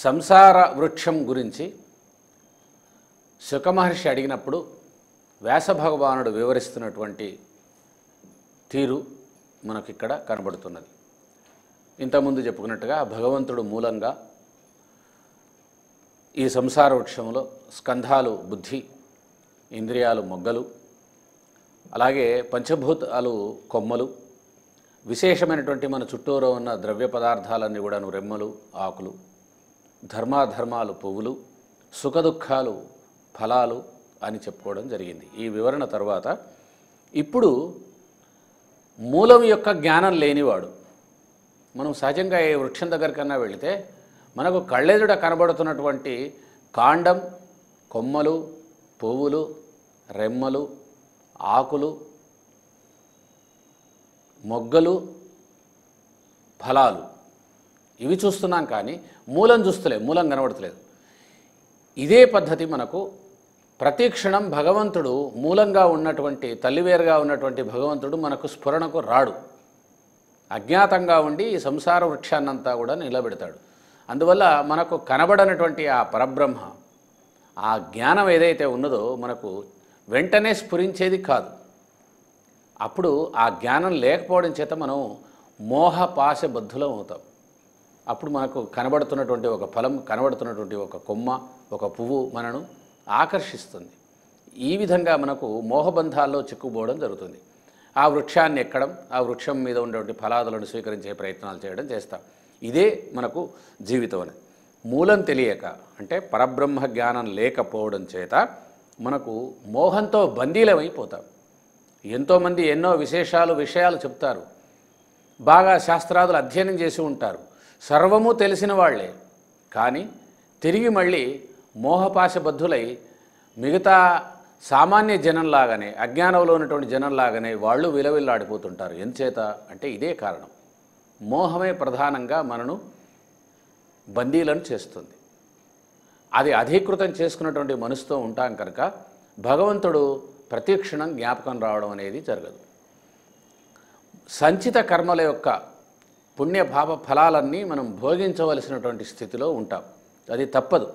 సంసార వృక్షం గురించి శుకమహర్షి అడిగినప్పుడు వ్యాసభగవానుడు వివరిస్తున్నటువంటి తీరు మనకిక్కడ కనబడుతున్నది ఇంతకుముందు చెప్పుకున్నట్టుగా భగవంతుడు మూలంగా ఈ సంసార వృక్షంలో స్కంధాలు బుద్ధి ఇంద్రియాలు మొగ్గలు అలాగే పంచభూతాలు కొమ్మలు విశేషమైనటువంటి మన చుట్టూరు ఉన్న ద్రవ్య పదార్థాలన్నీ కూడాను రెమ్మలు ఆకులు ధర్మాధర్మాలు పువ్వులు సుఖదుఖాలు ఫలాలు అని చెప్పుకోవడం జరిగింది ఈ వివరణ తర్వాత ఇప్పుడు మూలం యొక్క జ్ఞానం లేనివాడు మనం సహజంగా ఏ వృక్షం దగ్గరికన్నా వెళితే మనకు కళ్ళెదుట కనబడుతున్నటువంటి కాండం కొమ్మలు పువ్వులు రెమ్మలు ఆకులు మొగ్గలు ఫలాలు ఇవి చూస్తున్నాం కానీ మూలం చూస్తలే మూలం కనబడతలేదు ఇదే పద్ధతి మనకు ప్రతి క్షణం భగవంతుడు మూలంగా ఉన్నటువంటి తల్లివేరుగా ఉన్నటువంటి భగవంతుడు మనకు స్ఫురణకు రాడు అజ్ఞాతంగా ఉండి ఈ సంసార వృక్షాన్నంతా కూడా నిలబెడతాడు అందువల్ల మనకు కనబడనటువంటి ఆ పరబ్రహ్మ ఆ జ్ఞానం ఏదైతే ఉన్నదో మనకు వెంటనే స్ఫురించేది కాదు అప్పుడు ఆ జ్ఞానం లేకపోవడం చేత మనం మోహపాశబద్ధులం అవుతాం అప్పుడు మనకు కనబడుతున్నటువంటి ఒక ఫలం కనబడుతున్నటువంటి ఒక కొమ్మ ఒక పువ్వు మనను ఆకర్షిస్తుంది ఈ విధంగా మనకు మోహబంధాల్లో చిక్కుపోవడం జరుగుతుంది ఆ వృక్షాన్ని ఎక్కడం ఆ వృక్షం మీద ఉన్నటువంటి ఫలాదులను స్వీకరించే ప్రయత్నాలు చేయడం చేస్తాం ఇదే మనకు జీవితం అనేది మూలం తెలియక అంటే పరబ్రహ్మ జ్ఞానం లేకపోవడం చేత మనకు మోహంతో బందీలమైపోతాం ఎంతోమంది ఎన్నో విశేషాలు విషయాలు చెప్తారు బాగా శాస్త్రాదులు అధ్యయనం చేసి ఉంటారు సర్వము తెలిసిన వాళ్ళే కానీ తిరిగి మళ్ళీ మోహపాశబద్ధులై మిగతా సామాన్య జనంలాగానే అజ్ఞానంలో ఉన్నటువంటి జనంలాగానే వాళ్ళు విలవిల్లాడిపోతుంటారు ఎంచేత అంటే ఇదే కారణం మోహమే ప్రధానంగా మనను బందీలను చేస్తుంది అది అధీకృతం చేసుకున్నటువంటి మనసుతో ఉంటాం కనుక భగవంతుడు ప్రతిక్షణం జ్ఞాపకం రావడం అనేది జరగదు సంచిత కర్మల యొక్క పుణ్య పాప ఫలాలన్నీ మనం భోగించవలసినటువంటి స్థితిలో ఉంటాం అది తప్పదు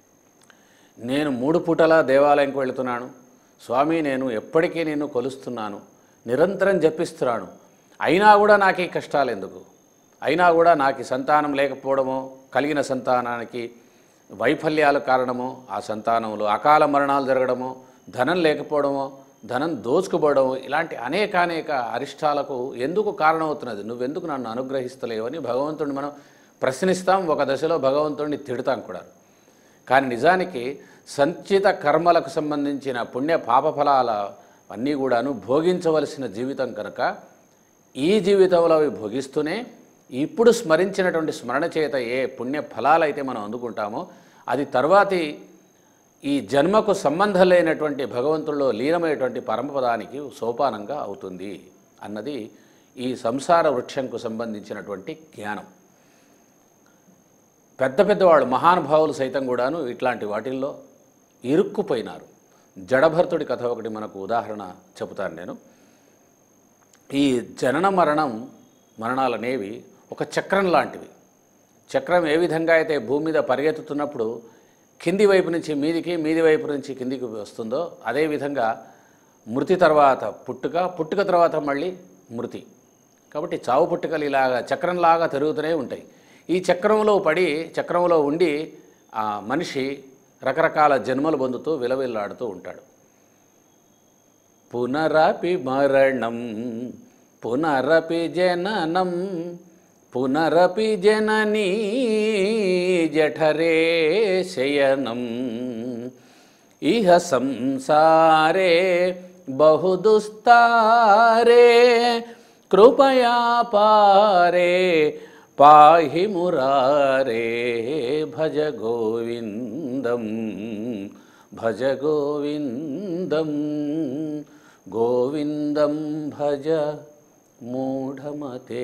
నేను మూడు పూటలా దేవాలయంకి వెళుతున్నాను స్వామి నేను ఎప్పటికీ నేను కొలుస్తున్నాను నిరంతరం జపిస్తున్నాను అయినా కూడా నాకు ఈ కష్టాలు ఎందుకు అయినా కూడా నాకు ఈ సంతానం లేకపోవడమో కలిగిన సంతానానికి వైఫల్యాలు కారణమో ఆ సంతానంలో అకాల మరణాలు జరగడమో ధనం లేకపోవడమో ధనం దోచుకుపోవడము ఇలాంటి అనేకానేక అరిష్టాలకు ఎందుకు కారణమవుతున్నది నువ్వెందుకు నన్ను అనుగ్రహిస్తలేవని భగవంతుడిని మనం ప్రశ్నిస్తాం ఒక దశలో భగవంతుడిని తిడతాం కూడా కానీ నిజానికి సంచిత కర్మలకు సంబంధించిన పుణ్య పాపఫలాల అన్నీ కూడాను భోగించవలసిన జీవితం కనుక ఈ జీవితంలో అవి భోగిస్తూనే ఇప్పుడు స్మరించినటువంటి స్మరణ చేత ఏ పుణ్య ఫలాలైతే మనం అందుకుంటామో అది తర్వాతి ఈ జన్మకు సంబంధం లేనటువంటి భగవంతుల్లో లీనమైనటువంటి పరమపదానికి సోపానంగా అవుతుంది అన్నది ఈ సంసార వృక్షంకు సంబంధించినటువంటి జ్ఞానం పెద్ద పెద్దవాళ్ళు మహానుభావులు సైతం కూడాను ఇట్లాంటి వాటిల్లో ఇరుక్కుపోయినారు జడభర్తుడి కథ ఒకటి మనకు ఉదాహరణ చెబుతాను నేను ఈ జనన మరణం మరణాలనేవి ఒక చక్రం లాంటివి చక్రం ఏ విధంగా అయితే భూమి మీద పరిగెత్తుతున్నప్పుడు కింది వైపు నుంచి మీదికి మీది వైపు నుంచి కిందికి వస్తుందో అదేవిధంగా మృతి తర్వాత పుట్టుక పుట్టుక తర్వాత మళ్ళీ మృతి కాబట్టి చావు పుట్టుకలు ఇలాగా చక్రంలాగా తిరుగుతూనే ఉంటాయి ఈ చక్రంలో పడి చక్రంలో ఉండి ఆ మనిషి రకరకాల జన్మలు పొందుతూ విలవిల్లాడుతూ ఉంటాడు పునరపి మరణం పునరపి జననం పునరపి జననీ జఠరే శయనం ఇహ సంసారే బహుదుస్తారే కృపయా పారే పాహి మురారే భజ గోవిందం భజ గోవిందం గోవిందం భజ మూఢమతే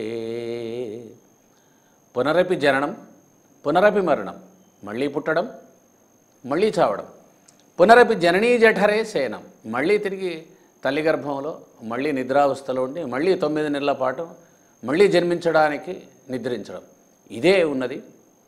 పునరపి జననం పునరపి మరణం మళ్ళీ పుట్టడం మళ్ళీ చావడం పునరపి జననీ జఠరే శయనం మళ్ళీ తిరిగి తల్లి గర్భంలో మళ్ళీ నిద్రావస్థలో ఉండి మళ్ళీ తొమ్మిది నెలల పాటు మళ్ళీ జన్మించడానికి నిద్రించడం ఇదే ఉన్నది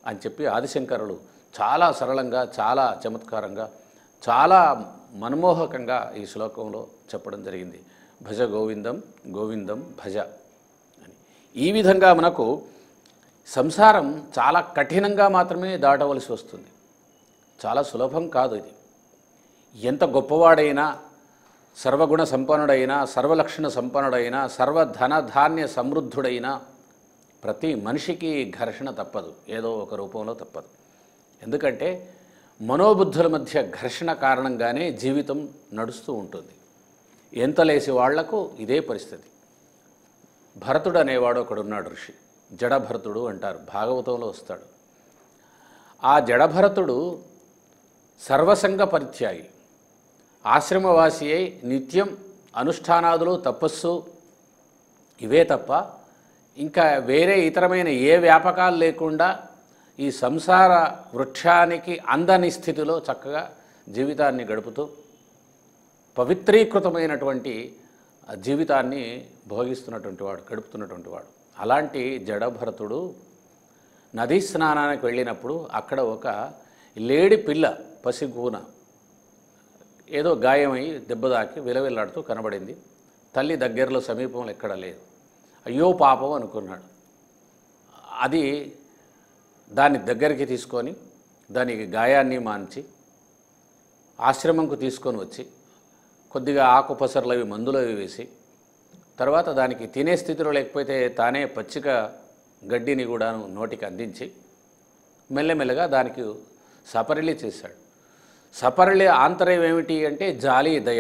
అని చెప్పి ఆదిశంకరులు చాలా సరళంగా చాలా చమత్కారంగా చాలా మనమోహకంగా ఈ శ్లోకంలో చెప్పడం జరిగింది భజ గోవిందం గోవిందం భజ అని ఈ విధంగా మనకు సంసారం చాలా కఠినంగా మాత్రమే దాటవలసి వస్తుంది చాలా సులభం కాదు ఇది ఎంత గొప్పవాడైనా సర్వగుణ సంపన్నుడైనా సర్వలక్షణ సంపన్నుడైనా సర్వధన ధాన్య సమృద్ధుడైనా ప్రతి మనిషికి ఘర్షణ తప్పదు ఏదో ఒక రూపంలో తప్పదు ఎందుకంటే మనోబుద్ధుల మధ్య ఘర్షణ కారణంగానే జీవితం నడుస్తూ ఉంటుంది ఎంత లేసి వాళ్లకు ఇదే పరిస్థితి భరతుడు అనేవాడు ఒకడున్నాడు ఋషి జడభరతుడు అంటారు భాగవతంలో వస్తాడు ఆ జడభరతుడు సర్వసంగ పరిత్యాగి ఆశ్రమవాసి అయి నిత్యం అనుష్ఠానాదులు తపస్సు ఇవే తప్ప ఇంకా వేరే ఇతరమైన ఏ వ్యాపకాలు లేకుండా ఈ సంసార వృక్షానికి అందని స్థితిలో చక్కగా జీవితాన్ని గడుపుతూ పవిత్రీకృతమైనటువంటి ఆ జీవితాన్ని భోగిస్తున్నటువంటి వాడు గడుపుతున్నటువంటి వాడు అలాంటి జడభరతుడు నదీ స్నానానికి వెళ్ళినప్పుడు అక్కడ ఒక లేడి పిల్ల పసిగూన ఏదో గాయమై దెబ్బ తాకి విలవిల్లాడుతూ కనబడింది తల్లి దగ్గరలో సమీపంలో ఎక్కడ లేదు అయ్యో పాపం అనుకున్నాడు అది దాన్ని దగ్గరికి తీసుకొని దానికి గాయాన్ని మాంచి ఆశ్రమంకు తీసుకొని వచ్చి కొద్దిగా ఆకుపసర్లు అవి మందులు అవి వేసి తర్వాత దానికి తినే స్థితిలో లేకపోతే తానే పచ్చిక గడ్డిని కూడా నోటికి అందించి మెల్లమెల్లగా దానికి సపరిలి చేశాడు సపరిలి ఆంతర్యం ఏమిటి అంటే జాలి దయ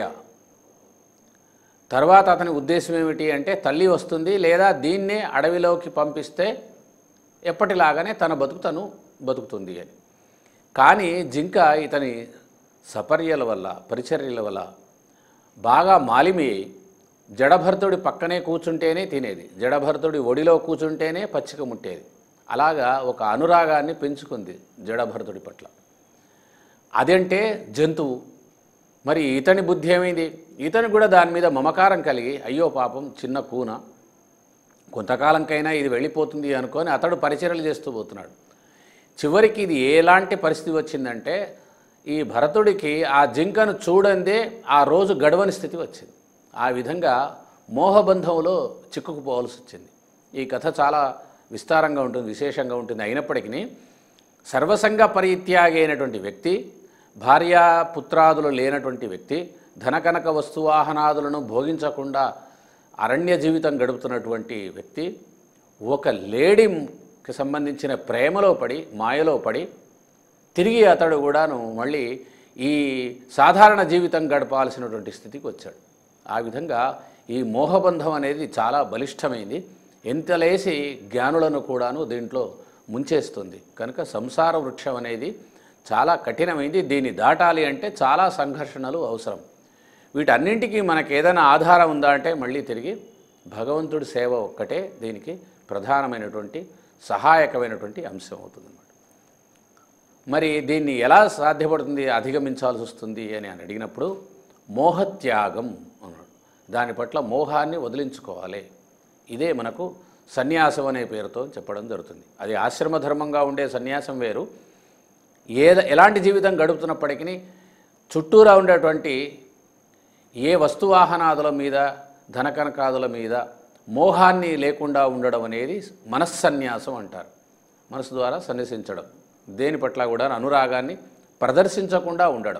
తర్వాత అతని ఉద్దేశం ఏమిటి అంటే తల్లి వస్తుంది లేదా దీన్నే అడవిలోకి పంపిస్తే ఎప్పటిలాగానే తన బతుకు తను బతుకుతుంది అని కానీ జింక ఇతని సపర్యల వల్ల పరిచర్యల వల్ల బాగా మాలిమి అయి జడభరతుడి పక్కనే కూర్చుంటేనే తినేది జడభరతుడి ఒడిలో కూర్చుంటేనే పచ్చిక ముట్టేది అలాగా ఒక అనురాగాన్ని పెంచుకుంది జడభరతుడి పట్ల అదంటే జంతువు మరి ఇతని బుద్ధి ఏమైంది ఇతను కూడా దాని మీద మమకారం కలిగి అయ్యో పాపం చిన్న కూన కొంతకాలంకైనా ఇది వెళ్ళిపోతుంది అనుకొని అతడు పరిచర్యలు చేస్తూ పోతున్నాడు చివరికి ఇది ఎలాంటి పరిస్థితి వచ్చిందంటే ఈ భరతుడికి ఆ జింకను చూడందే ఆ రోజు గడవని స్థితి వచ్చింది ఆ విధంగా మోహబంధంలో చిక్కుకుపోవాల్సి వచ్చింది ఈ కథ చాలా విస్తారంగా ఉంటుంది విశేషంగా ఉంటుంది అయినప్పటికీ సర్వసంగ పరిత్యాగి అయినటువంటి వ్యక్తి భార్యా పుత్రాదులు లేనటువంటి వ్యక్తి ధనకనక వస్తువాహనాదులను భోగించకుండా అరణ్య జీవితం గడుపుతున్నటువంటి వ్యక్తి ఒక లేడీకి సంబంధించిన ప్రేమలో పడి మాయలో పడి తిరిగి అతడు కూడాను మళ్ళీ ఈ సాధారణ జీవితం గడపాల్సినటువంటి స్థితికి వచ్చాడు ఆ విధంగా ఈ మోహబంధం అనేది చాలా బలిష్టమైంది ఎంతలేసి జ్ఞానులను కూడాను దీంట్లో ముంచేస్తుంది కనుక సంసార వృక్షం అనేది చాలా కఠినమైంది దీన్ని దాటాలి అంటే చాలా సంఘర్షణలు అవసరం వీటన్నింటికీ మనకు ఏదైనా ఆధారం ఉందా అంటే మళ్ళీ తిరిగి భగవంతుడి సేవ ఒక్కటే దీనికి ప్రధానమైనటువంటి సహాయకమైనటువంటి అంశం అవుతుంది అన్నమాట మరి దీన్ని ఎలా సాధ్యపడుతుంది అధిగమించాల్సి వస్తుంది అని అని అడిగినప్పుడు మోహత్యాగం అన్నాడు దాని పట్ల మోహాన్ని వదిలించుకోవాలి ఇదే మనకు సన్యాసం అనే పేరుతో చెప్పడం జరుగుతుంది అది ఆశ్రమ ధర్మంగా ఉండే సన్యాసం వేరు ఏద ఎలాంటి జీవితం గడుపుతున్నప్పటికీ చుట్టూరా ఉండేటువంటి ఏ వస్తువాహనాదుల మీద ధనకనకాదుల మీద మోహాన్ని లేకుండా ఉండడం అనేది మనస్సన్యాసం అంటారు మనసు ద్వారా సన్యసించడం దేని పట్ల కూడా అనురాగాన్ని ప్రదర్శించకుండా ఉండడం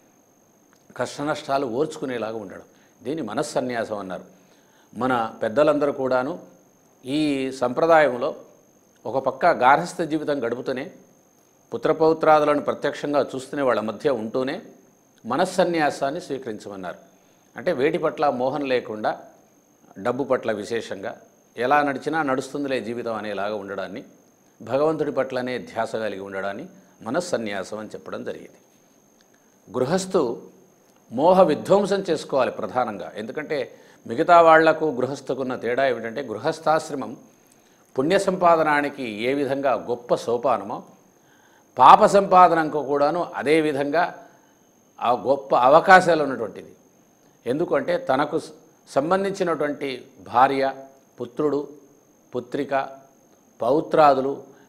కష్టనష్టాలు ఓర్చుకునేలాగా ఉండడం దీన్ని మనస్సన్యాసం అన్నారు మన పెద్దలందరూ కూడాను ఈ సంప్రదాయంలో ఒక పక్క గార్హస్థ జీవితం గడుపుతూనే పుత్రపౌత్రాదులను ప్రత్యక్షంగా చూస్తూనే వాళ్ళ మధ్య ఉంటూనే మనస్సన్యాసాన్ని స్వీకరించమన్నారు అంటే వేటి పట్ల మోహం లేకుండా డబ్బు పట్ల విశేషంగా ఎలా నడిచినా నడుస్తుందిలే జీవితం అనేలాగా ఉండడాన్ని భగవంతుడి పట్లనే ధ్యాస కలిగి ఉండడాన్ని మనస్సన్యాసం అని చెప్పడం జరిగింది గృహస్థు మోహ విధ్వంసం చేసుకోవాలి ప్రధానంగా ఎందుకంటే మిగతా వాళ్లకు గృహస్థకున్న తేడా ఏమిటంటే గృహస్థాశ్రమం పుణ్య సంపాదనానికి ఏ విధంగా గొప్ప సోపానమో పాప సంపాదనకు కూడాను అదే విధంగా ఆ గొప్ప అవకాశాలు ఉన్నటువంటిది ఎందుకంటే తనకు స- సంబంధించినటువంటి భార్య పుత్రుడు పుత్రిక పౌత్రాదులు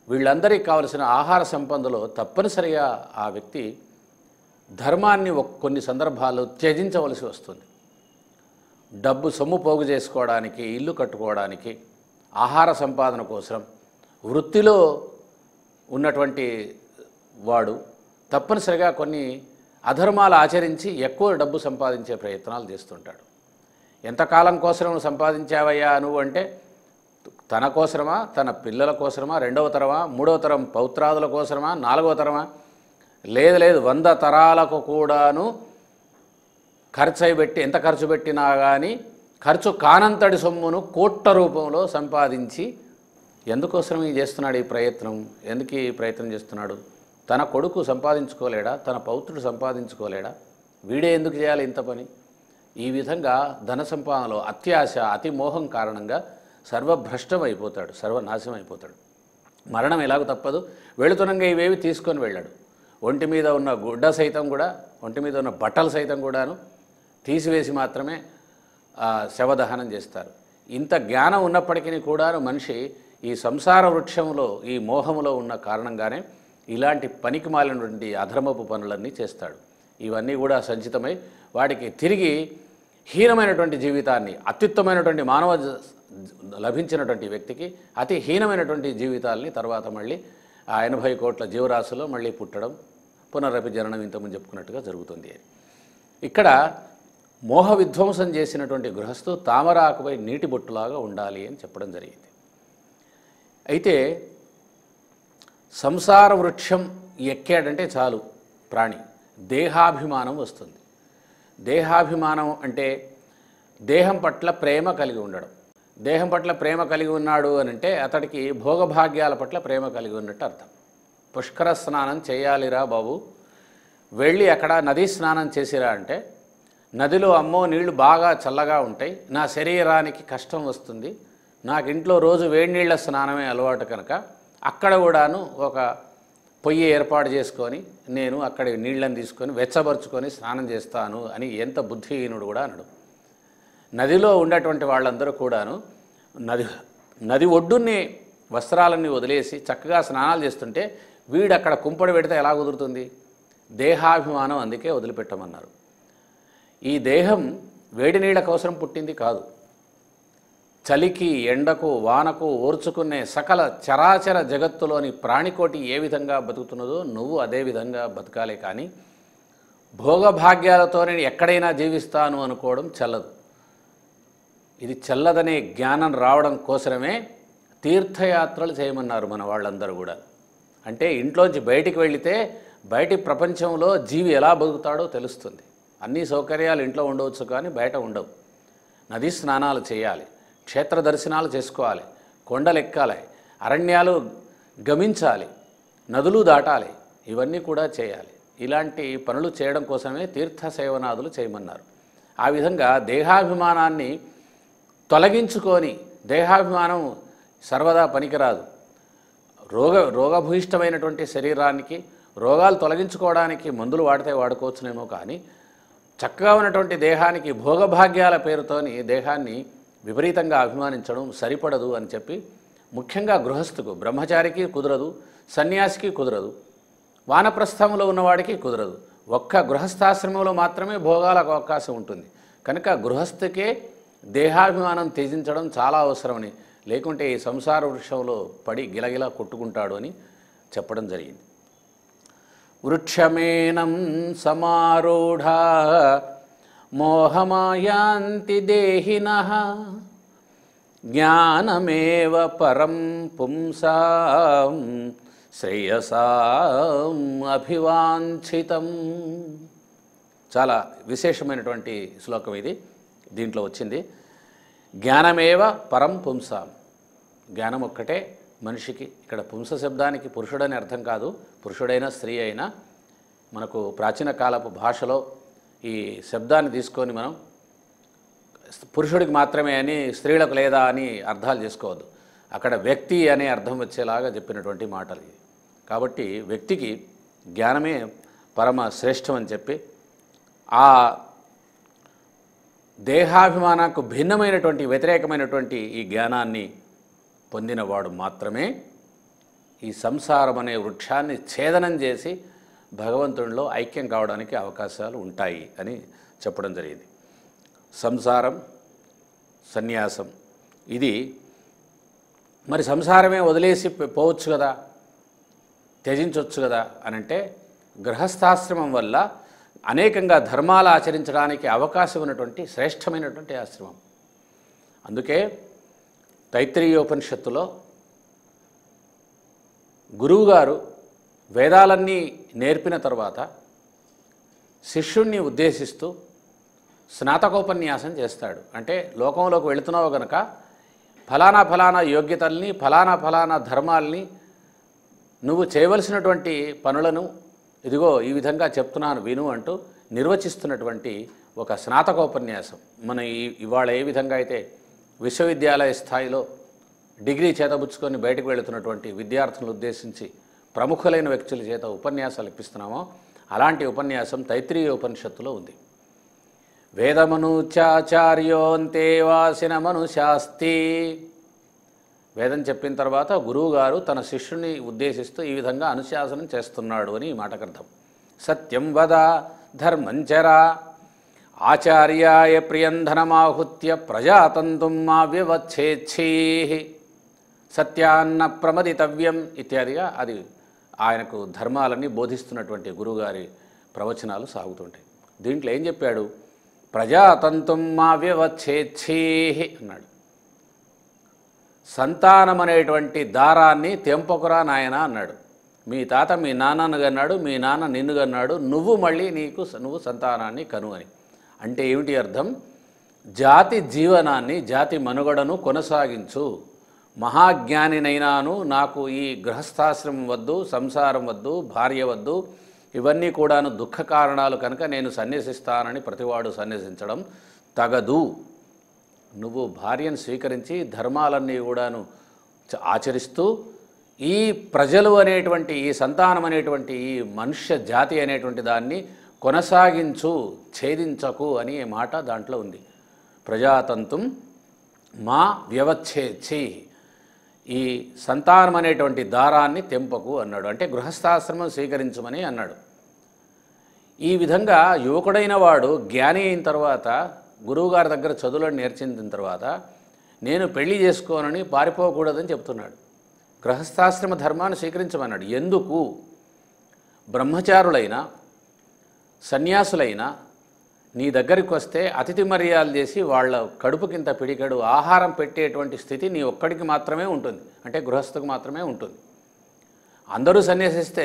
వీళ్ళందరికీ కావలసిన ఆహార సంపదలో తప్పనిసరిగా ఆ వ్యక్తి ధర్మాన్ని ఒక్- కొన్ని సందర్భాల్లో త్యజించవలసి వస్తుంది డబ్బు సొమ్ము పోగు చేసుకోవడానికి ఇల్లు కట్టుకోవడానికి ఆహార సంపాదన కోసం వృత్తిలో ఉన్నటువంటి వాడు తప్పనిసరిగా కొన్ని అధర్మాలు ఆచరించి ఎక్కువ డబ్బు సంపాదించే ప్రయత్నాలు చేస్తుంటాడు ఎంతకాలం కోసం నువ్వు సంపాదించావయ్యా నువ్వు అంటే తన కోసమా తన పిల్లల కోసమా రెండవ తరమా మూడవ తరం పౌత్రాదుల కోసమా నాలుగవ తరమా లేదు లేదు వంద తరాలకు కూడాను ఖర్చు అయి పెట్టి ఎంత ఖర్చు పెట్టినా కానీ ఖర్చు కానంతటి సొమ్మును కోట్ల రూపంలో సంపాదించి ఎందుకోసం ఈ చేస్తున్నాడు ఈ ప్రయత్నం ఎందుకు ఈ ప్రయత్నం చేస్తున్నాడు తన కొడుకు సంపాదించుకోలేడా తన పౌత్రుడు సంపాదించుకోలేడా వీడే ఎందుకు చేయాలి ఇంత పని ఈ విధంగా ధన సంపాదనలో అత్యాశ అతి మోహం కారణంగా సర్వభ్రష్టం అయిపోతాడు సర్వనాశనం అయిపోతాడు మరణం ఎలాగో తప్పదు వెళుతునంగా ఇవేవి తీసుకొని వెళ్ళాడు ఒంటి మీద ఉన్న గుడ్డ సైతం కూడా ఒంటి మీద ఉన్న బట్టలు సైతం కూడాను తీసివేసి మాత్రమే ఆ, శవదహనం చేస్తారు ఇంత జ్ఞానం ఉన్నప్పటికీ కూడాను మనిషి ఈ సంసార వృక్షంలో ఈ మోహములో ఉన్న కారణంగానే ఇలాంటి పనికి మాలినటువంటి అధర్మపు పనులన్నీ చేస్తాడు ఇవన్నీ కూడా సంచితమై వాడికి తిరిగి హీనమైనటువంటి జీవితాన్ని అత్యుత్తమైనటువంటి మానవ జ- లభించినటువంటి వ్యక్తికి అతి హీనమైనటువంటి జీవితాల్ని తర్వాత మళ్ళీ ఆ ఎనభై కోట్ల జీవరాశిలో మళ్ళీ పుట్టడం పునరపి జననం ఇంతకుముందు చెప్పుకున్నట్టుగా జరుగుతుంది అని ఇక్కడ మోహ విధ్వంసం చేసినటువంటి గృహస్థు తామరాకుపై నీటి బొట్టులాగా ఉండాలి అని చెప్పడం జరిగింది అయితే సంసార వృక్షం ఎక్కాడంటే చాలు ప్రాణి దేహాభిమానం వస్తుంది దేహాభిమానం అంటే దేహం పట్ల ప్రేమ కలిగి ఉండడం దేహం పట్ల ప్రేమ కలిగి ఉన్నాడు అని అంటే అతడికి భోగభాగ్యాల పట్ల ప్రేమ కలిగి ఉన్నట్టు అర్థం పుష్కర స్నానం చేయాలిరా బాబు వెళ్ళి అక్కడ నదీ స్నానం చేసిరా అంటే నదిలో అమ్మో నీళ్లు బాగా చల్లగా ఉంటాయి నా శరీరానికి కష్టం వస్తుంది నాకు ఇంట్లో రోజు వేడి నీళ్ళ స్నానమే అలవాటు కనుక అక్కడ కూడాను ఒక పొయ్యి ఏర్పాటు చేసుకొని నేను అక్కడ నీళ్ళని తీసుకొని వెచ్చబరుచుకొని స్నానం చేస్తాను అని ఎంత బుద్ధిహీనుడు కూడా అనడు నదిలో ఉన్నటువంటి వాళ్ళందరూ కూడాను నది నది ఒడ్డున్నే వస్త్రాలన్నీ వదిలేసి చక్కగా స్నానాలు చేస్తుంటే వీడు అక్కడ కుంపడి పెడితే ఎలా కుదురుతుంది దేహాభిమానం అందుకే వదిలిపెట్టమన్నారు ఈ దేహం వేడి నీళ్ళ కోసం పుట్టింది కాదు చలికి ఎండకు వానకు ఓర్చుకునే సకల చరాచర జగత్తులోని ప్రాణికోటి ఏ విధంగా బతుకుతున్నదో నువ్వు అదే విధంగా బతకాలే కానీ భోగభాగ్యాలతో నేను ఎక్కడైనా జీవిస్తాను అనుకోవడం చల్లదు ఇది చల్లదనే జ్ఞానం రావడం కోసమే తీర్థయాత్రలు చేయమన్నారు మన వాళ్ళందరూ కూడా అంటే ఇంట్లోంచి బయటికి వెళితే బయటి ప్రపంచంలో జీవి ఎలా బతుకుతాడో తెలుస్తుంది అన్ని సౌకర్యాలు ఇంట్లో ఉండవచ్చు కానీ బయట ఉండవు నదీ స్నానాలు చేయాలి క్షేత్ర దర్శనాలు చేసుకోవాలి కొండలు ఎక్కాలి అరణ్యాలు గమించాలి నదులు దాటాలి ఇవన్నీ కూడా చేయాలి ఇలాంటి పనులు చేయడం కోసమే తీర్థ సేవనాదులు చేయమన్నారు ఆ విధంగా దేహాభిమానాన్ని తొలగించుకొని దేహాభిమానం సర్వదా పనికిరాదు రోగ రోగభూయిష్టమైనటువంటి శరీరానికి రోగాలు తొలగించుకోవడానికి మందులు వాడితే వాడుకోవచ్చునేమో కానీ చక్కగా ఉన్నటువంటి దేహానికి భోగభాగ్యాల పేరుతోని దేహాన్ని విపరీతంగా అభిమానించడం సరిపడదు అని చెప్పి ముఖ్యంగా గృహస్థుకు బ్రహ్మచారికి కుదరదు సన్యాసికి కుదరదు వానప్రస్థంలో ఉన్నవాడికి కుదరదు ఒక్క గృహస్థాశ్రమంలో మాత్రమే భోగాలకు అవకాశం ఉంటుంది కనుక గృహస్థుకే దేహాభిమానం త్యజించడం చాలా అవసరమని లేకుంటే ఈ సంసార వృక్షంలో పడి గిలగిలా కొట్టుకుంటాడు అని చెప్పడం జరిగింది వృక్షమేనం సమారూఢ మోహమాయాంతి దేహిన జ్ఞానమేవ పరం పుంసాం శ్రేయసాం అభివాంఛితం చాలా విశేషమైనటువంటి శ్లోకం ఇది దీంట్లో వచ్చింది జ్ఞానమేవ పరం పుంసాం జ్ఞానం ఒక్కటే మనిషికి ఇక్కడ పుంస శబ్దానికి పురుషుడని అర్థం కాదు పురుషుడైనా స్త్రీ అయినా మనకు ప్రాచీన కాలపు భాషలో ఈ శబ్దాన్ని తీసుకొని మనం పురుషుడికి మాత్రమే అని స్త్రీలకు లేదా అని అర్థాలు చేసుకోవద్దు అక్కడ వ్యక్తి అనే అర్థం వచ్చేలాగా చెప్పినటువంటి మాటలు ఇవి కాబట్టి వ్యక్తికి జ్ఞానమే పరమ శ్రేష్టం అని చెప్పి ఆ దేహాభిమానకు భిన్నమైనటువంటి వ్యతిరేకమైనటువంటి ఈ జ్ఞానాన్ని పొందినవాడు మాత్రమే ఈ సంసారం అనే వృక్షాన్ని ఛేదనం చేసి భగవంతునిలో ఐక్యం కావడానికి అవకాశాలు ఉంటాయి అని చెప్పడం జరిగింది సంసారం సన్యాసం ఇది మరి సంసారమే వదిలేసి పో- పోవచ్చు కదా త్యజించవచ్చు కదా అని అంటే గృహస్థాశ్రమం వల్ల అనేకంగా ధర్మాలు ఆచరించడానికి అవకాశం ఉన్నటువంటి శ్రేష్టమైనటువంటి ఆశ్రమం అందుకే తైత్రీయోపనిషత్తులో గురువుగారు వేదాలన్నీ నేర్పిన తర్వాత శిష్యుణ్ణి ఉద్దేశిస్తూ స్నాతకోపన్యాసం చేస్తాడు అంటే లోకంలోకి వెళుతున్నావు గనక ఫలానా ఫలానా యోగ్యతల్ని ఫలానా ఫలానా ధర్మాల్ని నువ్వు చేయవలసినటువంటి పనులను ఇదిగో ఈ విధంగా చెప్తున్నాను విను అంటూ నిర్వచిస్తున్నటువంటి ఒక స్నాతకోపన్యాసం మన ఈ ఇవాళ ఏ విధంగా అయితే విశ్వవిద్యాలయ స్థాయిలో డిగ్రీ చేతబుచ్చుకొని బయటకు వెళుతున్నటువంటి విద్యార్థులను ఉద్దేశించి ప్రముఖులైన వ్యక్తుల చేత ఉపన్యాసాలు ఇప్పిస్తున్నామో అలాంటి ఉపన్యాసం తైత్రీయ ఉపనిషత్తులో ఉంది వేదమనుచాచార్యోంతే వాసినమను శాస్తి వేదం చెప్పిన తర్వాత గురువుగారు తన శిష్యుని ఉద్దేశిస్తూ ఈ విధంగా అనుశాసనం చేస్తున్నాడు అని ఈ మాటకు అర్థం సత్యం వద ధర్మంచరా ఆచార్యాయ ప్రియంధనమాహుత్య ప్రజాతంతుం మా వ్యవచ్ఛేచ్ఛీ సత్యాన్న ప్రమదితవ్యం ఇత్యాదిగా అది ఆయనకు ధర్మాలన్నీ బోధిస్తున్నటువంటి గురువుగారి ప్రవచనాలు సాగుతుంటాయి దీంట్లో ఏం చెప్పాడు ప్రజాతంతుం మా వ్యవచ్ఛేచ్ఛీ అన్నాడు సంతానం అనేటువంటి దారాన్ని తెంపకురా నాయన అన్నాడు మీ తాత మీ నాన్నను కన్నాడు మీ నాన్న నిన్ను కన్నాడు నువ్వు మళ్ళీ నీకు స- నువ్వు సంతానాన్ని కను అని అంటే ఏమిటి అర్థం జాతి జీవనాన్ని జాతి మనుగడను కొనసాగించు మహాజ్ఞానినైనాను నాకు ఈ గృహస్థాశ్రమం వద్దు సంసారం వద్దు భార్య వద్దు ఇవన్నీ కూడాను దుఃఖ కారణాలు కనుక నేను సన్యసిస్తానని ప్రతివాడు సన్యసించడం తగదు నువ్వు భార్యను స్వీకరించి ధర్మాలన్నీ కూడాను చ- ఆచరిస్తూ ఈ ప్రజలు అనేటువంటి ఈ సంతానం అనేటువంటి ఈ మనుష్య జాతి అనేటువంటి దాన్ని కొనసాగించు ఛేదించకు అనే మాట దాంట్లో ఉంది ప్రజాతంతుం మా వ్యవచ్ఛేచ్చి ఈ సంతానం అనేటువంటి దారాన్ని తెంపకు అన్నాడు అంటే గృహస్థాశ్రమం స్వీకరించమని అన్నాడు ఈ విధంగా యువకుడైన వాడు జ్ఞాని అయిన తర్వాత గురువుగారి దగ్గర చదువులను నేర్చిన తర్వాత నేను పెళ్లి చేసుకోనని పారిపోకూడదని చెప్తున్నాడు గృహస్థాశ్రమ ధర్మాన్ని స్వీకరించమన్నాడు ఎందుకు బ్రహ్మచారులైన సన్యాసులైన నీ దగ్గరికి వస్తే అతిథి మర్యాదలు చేసి వాళ్ళ కడుపుకింత పిడికడు ఆహారం పెట్టేటువంటి స్థితి నీ ఒక్కడికి మాత్రమే ఉంటుంది అంటే గృహస్థకు మాత్రమే ఉంటుంది అందరూ సన్యాసిస్తే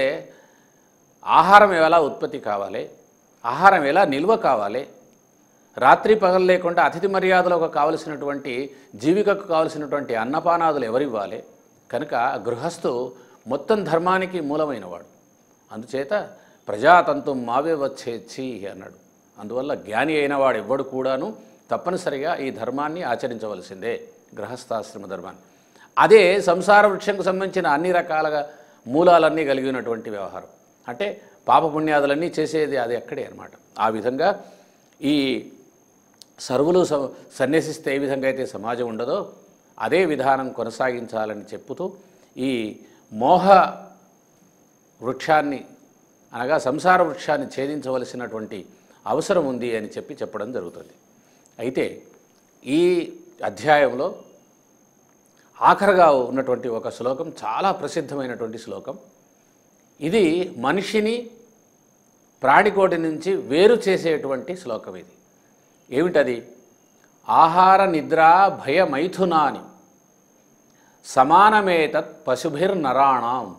ఆహారం ఎలా ఉత్పత్తి కావాలి ఆహారం ఎలా నిల్వ కావాలి రాత్రి పగలు లేకుండా అతిథి మర్యాదలకు కావలసినటువంటి జీవికకు కావలసినటువంటి అన్నపానాదులు ఎవరివ్వాలి కనుక గృహస్థు మొత్తం ధర్మానికి మూలమైనవాడు అందుచేత ప్రజాతంతు మావే వచ్చేచ్చి అన్నాడు అందువల్ల జ్ఞాని అయిన వాడు ఎవ్వడు కూడాను తప్పనిసరిగా ఈ ధర్మాన్ని ఆచరించవలసిందే గృహస్థాశ్రమ ధర్మాన్ని అదే సంసార వృక్షంకు సంబంధించిన అన్ని రకాలుగా మూలాలన్నీ కలిగి ఉన్నటువంటి వ్యవహారం అంటే పాపపుణ్యాదులన్నీ చేసేది అది అక్కడే అనమాట ఆ విధంగా ఈ సర్వులు స- సన్యసిస్తే ఏ విధంగా అయితే సమాజం ఉండదో అదే విధానం కొనసాగించాలని చెప్పుతూ ఈ మోహ వృక్షాన్ని అనగా సంసార వృక్షాన్ని ఛేదించవలసినటువంటి అవసరం ఉంది అని చెప్పి చెప్పడం జరుగుతుంది అయితే ఈ అధ్యాయంలో ఆఖరగా ఉన్నటువంటి ఒక శ్లోకం చాలా ప్రసిద్ధమైనటువంటి శ్లోకం ఇది మనిషిని ప్రాణికోటి నుంచి వేరు చేసేటువంటి శ్లోకం ఇది ఏమిటది ఆహార నిద్ర భయమైథునాని సమానమేతత్ పశుభిర్నరాణం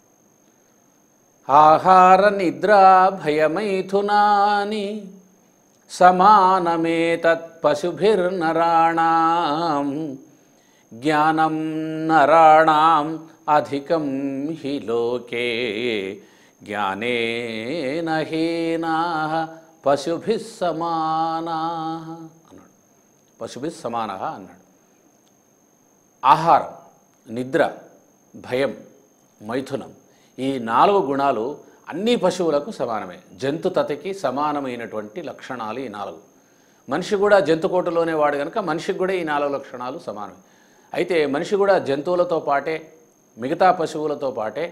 ఆహార నిద్ర భయమైథునాని సమానమేతత్ పశుభిర్నరాణం జ్ఞానం నరాణం అధికం హి లోకే జ్ఞానేన హీనా పశుభి సమానా అన్నాడు పశుభి సమాన అన్నాడు ఆహారం నిద్ర భయం మైథునం ఈ నాలుగు గుణాలు అన్ని పశువులకు సమానమే జంతుతతికి సమానమైనటువంటి లక్షణాలు ఈ నాలుగు మనిషి కూడా జంతుకోటలోనే వాడు కనుక మనిషికి కూడా ఈ నాలుగు లక్షణాలు సమానమే అయితే మనిషి కూడా జంతువులతో పాటే మిగతా పశువులతో పాటే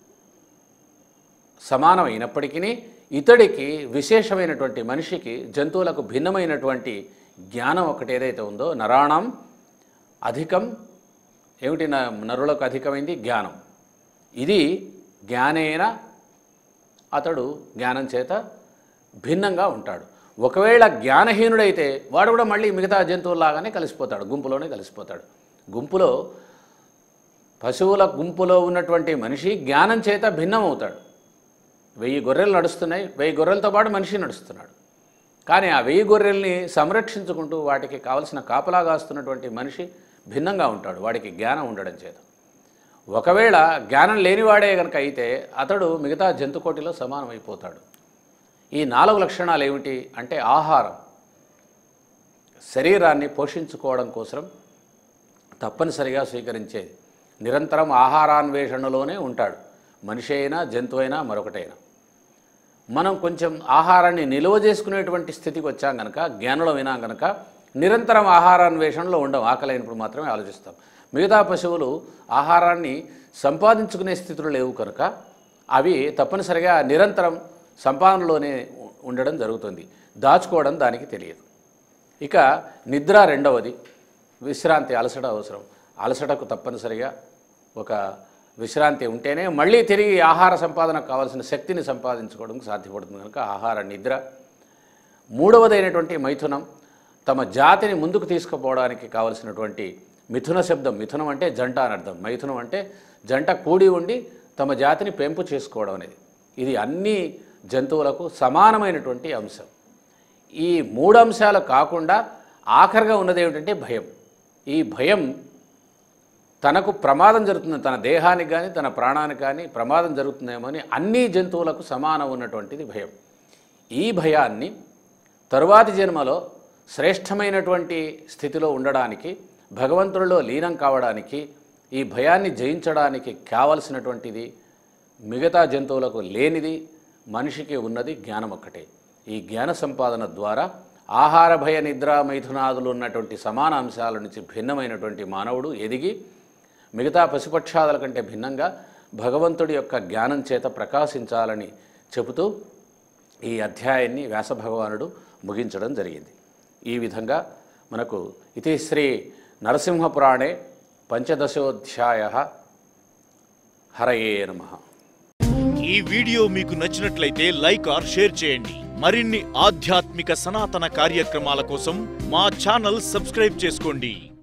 సమానమైనప్పటికీ ఇతడికి విశేషమైనటువంటి మనిషికి జంతువులకు భిన్నమైనటువంటి జ్ఞానం ఒకటి ఏదైతే ఉందో నరాణం అధికం ఏమిటి న నరులకు అధికమైంది జ్ఞానం ఇది జ్ఞానేన అతడు జ్ఞానం చేత భిన్నంగా ఉంటాడు ఒకవేళ జ్ఞానహీనుడైతే వాడు కూడా మళ్ళీ మిగతా జంతువుల్లాగానే కలిసిపోతాడు గుంపులోనే కలిసిపోతాడు గుంపులో పశువుల గుంపులో ఉన్నటువంటి మనిషి జ్ఞానం చేత భిన్నమవుతాడు వెయ్యి గొర్రెలు నడుస్తున్నాయి వెయ్యి గొర్రెలతో పాటు మనిషి నడుస్తున్నాడు కానీ ఆ వెయ్యి గొర్రెల్ని సంరక్షించుకుంటూ వాటికి కావలసిన కాపలా కాస్తున్నటువంటి మనిషి భిన్నంగా ఉంటాడు వాడికి జ్ఞానం ఉండడం చేత ఒకవేళ జ్ఞానం లేనివాడే కనుక అయితే అతడు మిగతా జంతుకోటిలో సమానమైపోతాడు ఈ నాలుగు లక్షణాలు ఏమిటి అంటే ఆహారం శరీరాన్ని పోషించుకోవడం కోసం తప్పనిసరిగా స్వీకరించేది నిరంతరం ఆహారాన్వేషణలోనే ఉంటాడు మనిషి అయినా జంతువు అయినా మరొకటైనా మనం కొంచెం ఆహారాన్ని నిల్వ చేసుకునేటువంటి స్థితికి వచ్చాం కనుక జ్ఞానులం వినాం కనుక నిరంతరం ఆహారాన్వేషణలో ఉండం ఆకలైనప్పుడు మాత్రమే ఆలోచిస్తాం మిగతా పశువులు ఆహారాన్ని సంపాదించుకునే స్థితిలో లేవు కనుక అవి తప్పనిసరిగా నిరంతరం సంపాదనలోనే ఉండడం జరుగుతుంది దాచుకోవడం దానికి తెలియదు ఇక నిద్ర రెండవది విశ్రాంతి అలసట అవసరం అలసటకు తప్పనిసరిగా ఒక విశ్రాంతి ఉంటేనే మళ్ళీ తిరిగి ఆహార సంపాదనకు కావాల్సిన శక్తిని సంపాదించుకోవడం సాధ్యపడుతుంది కనుక ఆహార నిద్ర మూడవదైనటువంటి మైథునం తమ జాతిని ముందుకు తీసుకుపోవడానికి కావలసినటువంటి మిథున శబ్దం మిథునం అంటే జంట అని అర్థం మైథునం అంటే జంట కూడి ఉండి తమ జాతిని పెంపు చేసుకోవడం అనేది ఇది అన్ని జంతువులకు సమానమైనటువంటి అంశం ఈ మూడు అంశాలు కాకుండా ఆఖరిగా ఉన్నది ఏమిటంటే భయం ఈ భయం తనకు ప్రమాదం జరుగుతుంది తన దేహానికి కానీ తన ప్రాణానికి కానీ ప్రమాదం జరుగుతుందేమో అని అన్ని జంతువులకు సమానం ఉన్నటువంటిది భయం ఈ భయాన్ని తరువాతి జన్మలో శ్రేష్టమైనటువంటి స్థితిలో ఉండడానికి భగవంతుడిలో లీనం కావడానికి ఈ భయాన్ని జయించడానికి కావలసినటువంటిది మిగతా జంతువులకు లేనిది మనిషికి ఉన్నది జ్ఞానం ఒక్కటే ఈ జ్ఞాన సంపాదన ద్వారా ఆహార భయ నిద్ర మైథునాదులు ఉన్నటువంటి సమాన అంశాల నుంచి భిన్నమైనటువంటి మానవుడు ఎదిగి మిగతా పశుపక్షాదుల కంటే భిన్నంగా భగవంతుడి యొక్క జ్ఞానం చేత ప్రకాశించాలని చెబుతూ ఈ అధ్యాయాన్ని వ్యాసభగవానుడు ముగించడం జరిగింది ఈ విధంగా మనకు ఇది శ్రీ నరసింహపురాణే పంచదశోధ్యాయ హరయే నమః ఈ వీడియో మీకు నచ్చినట్లయితే లైక్ ఆర్ షేర్ చేయండి మరిన్ని ఆధ్యాత్మిక సనాతన కార్యక్రమాల కోసం మా ఛానల్ సబ్స్క్రైబ్ చేసుకోండి